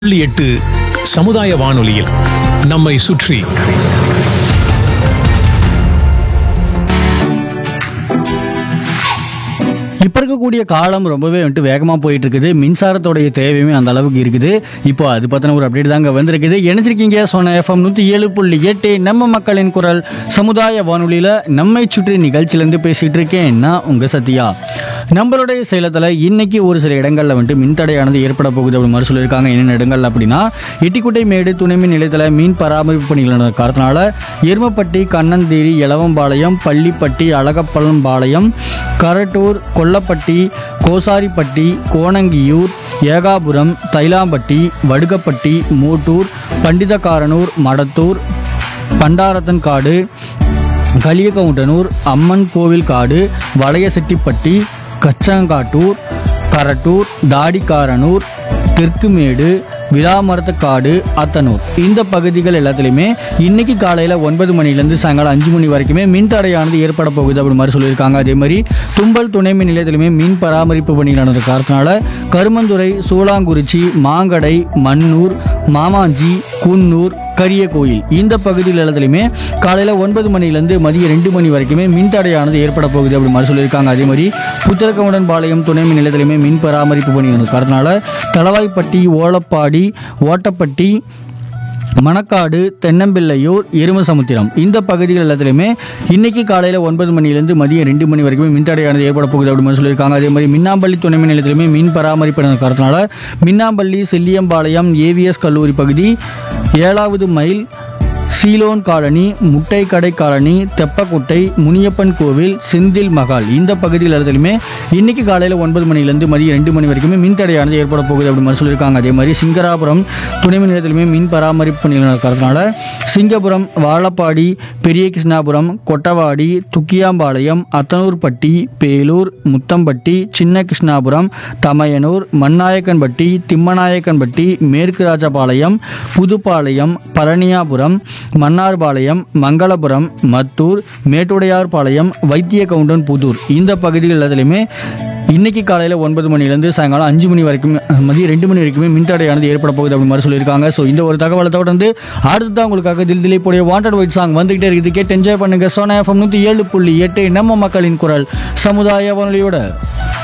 புள்ளி எட்டு சமுதாய வானொலியில் நம்மை சுற்றி இப்போ இருக்கக்கூடிய காலம் ரொம்பவே வந்துட்டு வேகமாக போயிட்டு இருக்குது மின்சாரத்தோடைய தேவையுமே அந்த அளவுக்கு இருக்குது இப்போ அது பற்றின ஒரு அப்டேட் தாங்க வந்திருக்குது இணைஞ்சிருக்கீங்க சொன்ன எஃப்எம் நூற்றி ஏழு புள்ளி எட்டு நம்ம மக்களின் குரல் சமுதாய வானொலியில் நம்மை சுற்றி நிகழ்ச்சியிலேருந்து பேசிகிட்டு இருக்கேன் நான் உங்கள் சத்யா நம்மளுடைய சேலத்தில் இன்னைக்கு ஒரு சில இடங்களில் வந்துட்டு மின்தடையானது ஏற்பட போகுது அப்படின்னு மாதிரி சொல்லியிருக்காங்க என்னென்ன இடங்கள் அப்படின்னா எட்டிக்குட்டை மேடு துணை மின் நிலையத்தில் மீன் பராமரிப்பு பணிகள் நடந்த காரணத்தினால எருமப்பட்டி கண்ணந்தேரி எலவம்பாளையம் பள்ளிப்பட்டி அழகப்பழம்பாளையம் கரட்டூர் கொல்லப்பட்டி கோசாரிப்பட்டி கோணங்கியூர் ஏகாபுரம் தைலாம்பட்டி வடுகப்பட்டி மூட்டூர் பண்டிதக்காரனூர் மடத்தூர் பண்டாரத்தன் காடு கலியகவுண்டனூர் அம்மன் கோவில் காடு வளையசெட்டிப்பட்டி கச்சங்காட்டூர் கரட்டூர் தாடிக்காரனூர் தெற்குமேடு விழாமரத்தக்காடு அத்தனூர் இந்த பகுதிகள் எல்லாத்துலேயுமே இன்னைக்கு காலையில் ஒன்பது மணிலேருந்து சாயங்காலம் அஞ்சு மணி வரைக்குமே மின் தடையானது ஏற்பட போகுது அப்படி மாதிரி சொல்லியிருக்காங்க அதே மாதிரி தும்பல் துணை மின் நிலையத்திலுமே மின் பராமரிப்பு பணி நடந்த காரணத்தினால கருமந்துறை சூளாங்குறிச்சி மாங்கடை மண்ணூர் மாமாஞ்சி குன்னூர் கரிய கோயில் இந்த பகுதியில் எல்லாத்துலையுமே காலையில் ஒன்பது மணிலேருந்து மதியம் ரெண்டு மணி வரைக்குமே மின் தடையானது ஏற்பட போகுது அப்படி மாதிரி சொல்லியிருக்காங்க அதே மாதிரி புத்திரக்கவுண்டன் பாளையம் துணை மின் நிலையத்திலுமே மின் பராமரிப்பு பணி நடந்த காரணத்தினால தளவாய்ப்பட்டி ஓலப்பாடி ஓட்டப்பட்டி மணக்காடு தென்னம்பிள்ளையூர் எருமசமுத்திரம் இந்த பகுதிகள் எல்லாத்துலேயுமே இன்னைக்கு காலையில் ஒன்பது மணிலேருந்து மதியம் ரெண்டு மணி வரைக்குமே மின்தடையானது ஏற்பட போகுது அப்படின்னு சொல்லியிருக்காங்க அதே மாதிரி மின்னாம்பள்ளி துணை மின் நிலையத்திலுமே மின் பராமரிப்பு நடந்த காரணத்தினால மின்னாம்பள்ளி செல்லியம்பாளையம் ஏவிஎஸ் கல்லூரி பகுதி ஏழாவது mile Ceylon colony Muttaikadai colony Theppakuttai Muniyappan கோவில் செந்தில் மகால் இந்த பகுதிகள் எல்லாத்துலையுமே இன்னைக்கு காலையில் ஒன்பது மணிலேருந்து மதியம் ரெண்டு மணி வரைக்குமே மின் தடையானது ஏற்பட போகுது அப்படி மாதிரி சொல்லியிருக்காங்க அதே மாதிரி சிங்கராபுரம் துணை மின் நிலையத்திலுமே மின் பராமரிப்பு பணிகள் நடக்கிறதுனால சிங்கபுரம் வாழப்பாடி பெரிய கிருஷ்ணாபுரம் கொட்டவாடி துக்கியாம்பாளையம் அத்தனூர்பட்டி பேலூர் முத்தம்பட்டி சின்ன கிருஷ்ணாபுரம் தமையனூர் மண்ணாயக்கன்பட்டி திம்மநாயக்கன்பட்டி மேற்கு ராஜபாளையம் புதுப்பாளையம் பழனியாபுரம் மன்னார்பாளையம் மங்களபுரம் மத்தூர் மேட்டுடையார்பாளையம் வைத்திய கவுண்டன் புதூர் இந்த பகுதிகள் எல்லாத்துலேயுமே இன்னைக்கு காலையில் ஒன்பது மணிலேருந்து சாயங்காலம் அஞ்சு மணி வரைக்கும் மதியம் ரெண்டு மணி வரைக்குமே மின்தடையானது ஏற்பட போகுது அப்படி மாதிரி சொல்லியிருக்காங்க ஸோ இந்த ஒரு தகவலை தொடர்ந்து அடுத்ததான் உங்களுக்காக தில் திலீப்புடைய வாண்டட் ஒயிட் சாங் வந்துகிட்டே இருக்குது கேட்டு என்ஜாய் பண்ணுங்க சோனா எஃப்எம் நூற்றி ஏழு புள்ளி எட்டு நம்ம மக்களின் குரல் சமுதாய வானொலியோட